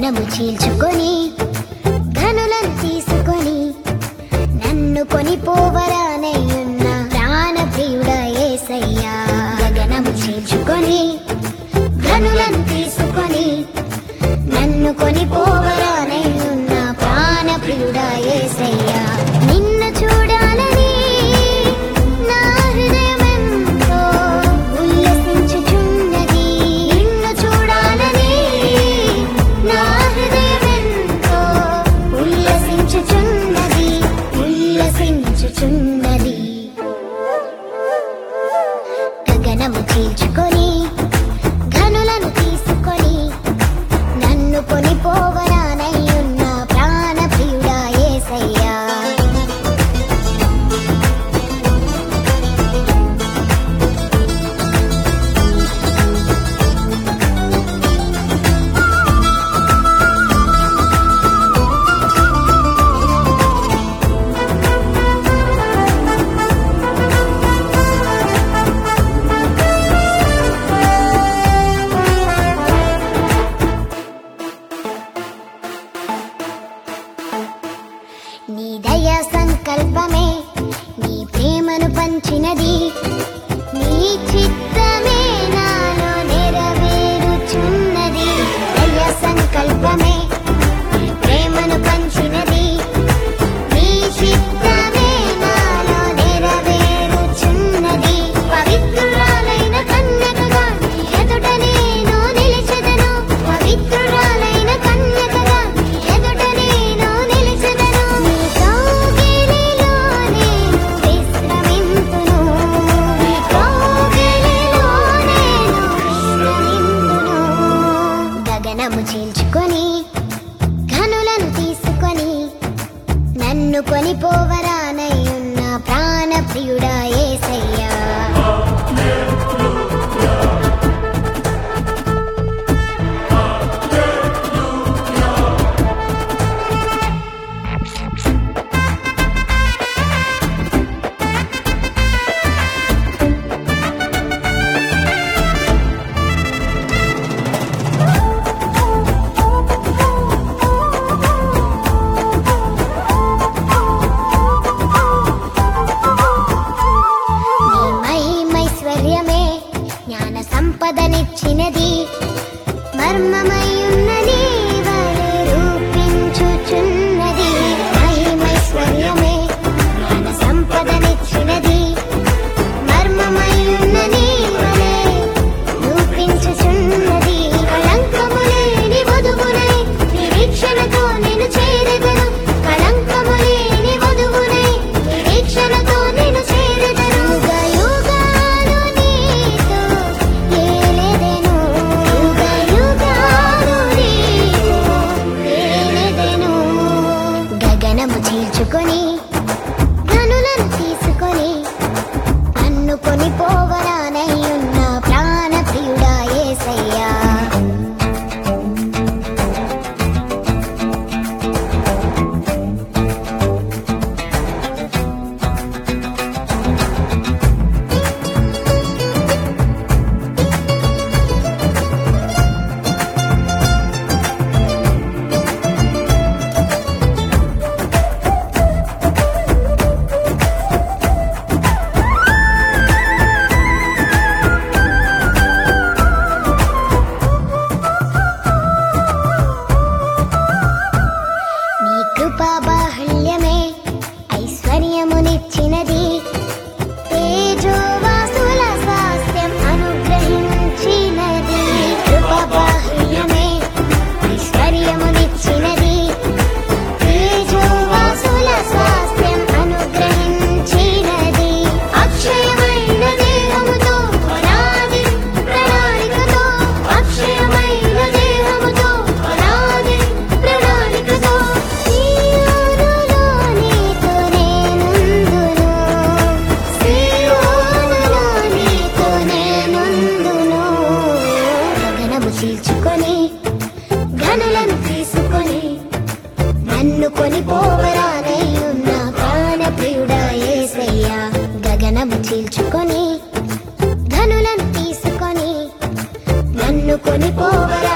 గగనము చీల్చుకొని ధనులను తీసుకొని నన్ను కొనిపోవరానయ్యున్న ప్రాణ ప్రియుడ ఏసయ్యా గగనము చీల్చుకొని ధనులను తీసుకొని నన్ను కొనిపోవరానయ్యున్న ప్రాణ ప్రియుడ ఏసయ్యా నిన్ను చూడాలని నా హృదయమెంతో ఉల్లసించుచున్నది నిన్ను చూడాలని నా హృదయమెంతో ఉల్లసించుచున్నది ఉల్లసించుచున్నది గగనము చీల్చుకొని ఘనులను తీసుకొని నన్ను కొనిపోవరానయ్యున్న ప్రాణ ప్రియుడా ఏసయ్యా నీ దయా సంకల్పమే నీ ప్రేమను పంచినది నీ చిత్తమే నాలో నెరవేరుచున్నది దయా సంకల్పమే నీ ప్రేమను పంచినది నీ చిత్తమే నాలో నెరవేరుచున్నది పవిత్రురాలైన కన్యకగా నీ ఎదుట నేను నిలిచెదను పవిత్రురాలైన కన్యకగా నీ ఎదుట నేను నిలిచెదను నీ కౌగిలిలో నేను విశ్రమింతును నీ కౌగిలిలో నేను విశ్రమింతును గగనము చీల్చుకొని ఘనులను తీసుకొని నన్ను కొనిపోవరానయ్యున్న ప్రాణ ప్రియుడా ఏసయ్యా నీ మహిమైశ్వర్యమే జ్ఞాన సంపదనిచ్చినది మర్మమయున్న నీ వలె రూపించుచున్నది మహిమైశ్వర్యమే జ్ఞాన సంపదనిచ్చినది మర్మమయున్న నీ వలె రూపించుచున్నది కళంకము లేని వధువునై నిరీక్షణతో నేను చేరెదను కళంకము లేని వధువునై నిరీక్షణతో నేను చేరెదను యుగ యుగాలు నీతో ఏలెదను యుగ యుగాలు నీతో ఏలెదను గగనము చీల్చుకొని ధనులను తీసుకొని నన్ను కొనిపోవరానయ్యున్న ప్రాణ ప్రియుడా ఏసయ్యా నీ కృపా బాహుళ్యమే ఐశ్వర్యమునిచ్చినది తేజోవాసుల స్వాస్థ్యం అనుగ్రహించినది కృపా బాహుళ్యమే ఐశ్వర్యమునిచ్చినది తేజోవాసుల స్వాస్థ్యం అనుగ్రహించినది అక్షయమైన దేహముతో అనాది ప్రణాళికతో అక్షయమైన దేహముతో అనాది ప్రణాళికతో సీయోనులో నీతో నేనుందును సీయోనులో నీతో నేనుందును గగనము చీల్చుకొని ఘనులను తీసుకొని నన్ను కొనిపోవరానయ్యున్న ప్రాణ ప్రియుడా ఏసయ్యా గగనము చీల్చుకొని ధనులను తీసుకొని నన్ను కొనిపోవరా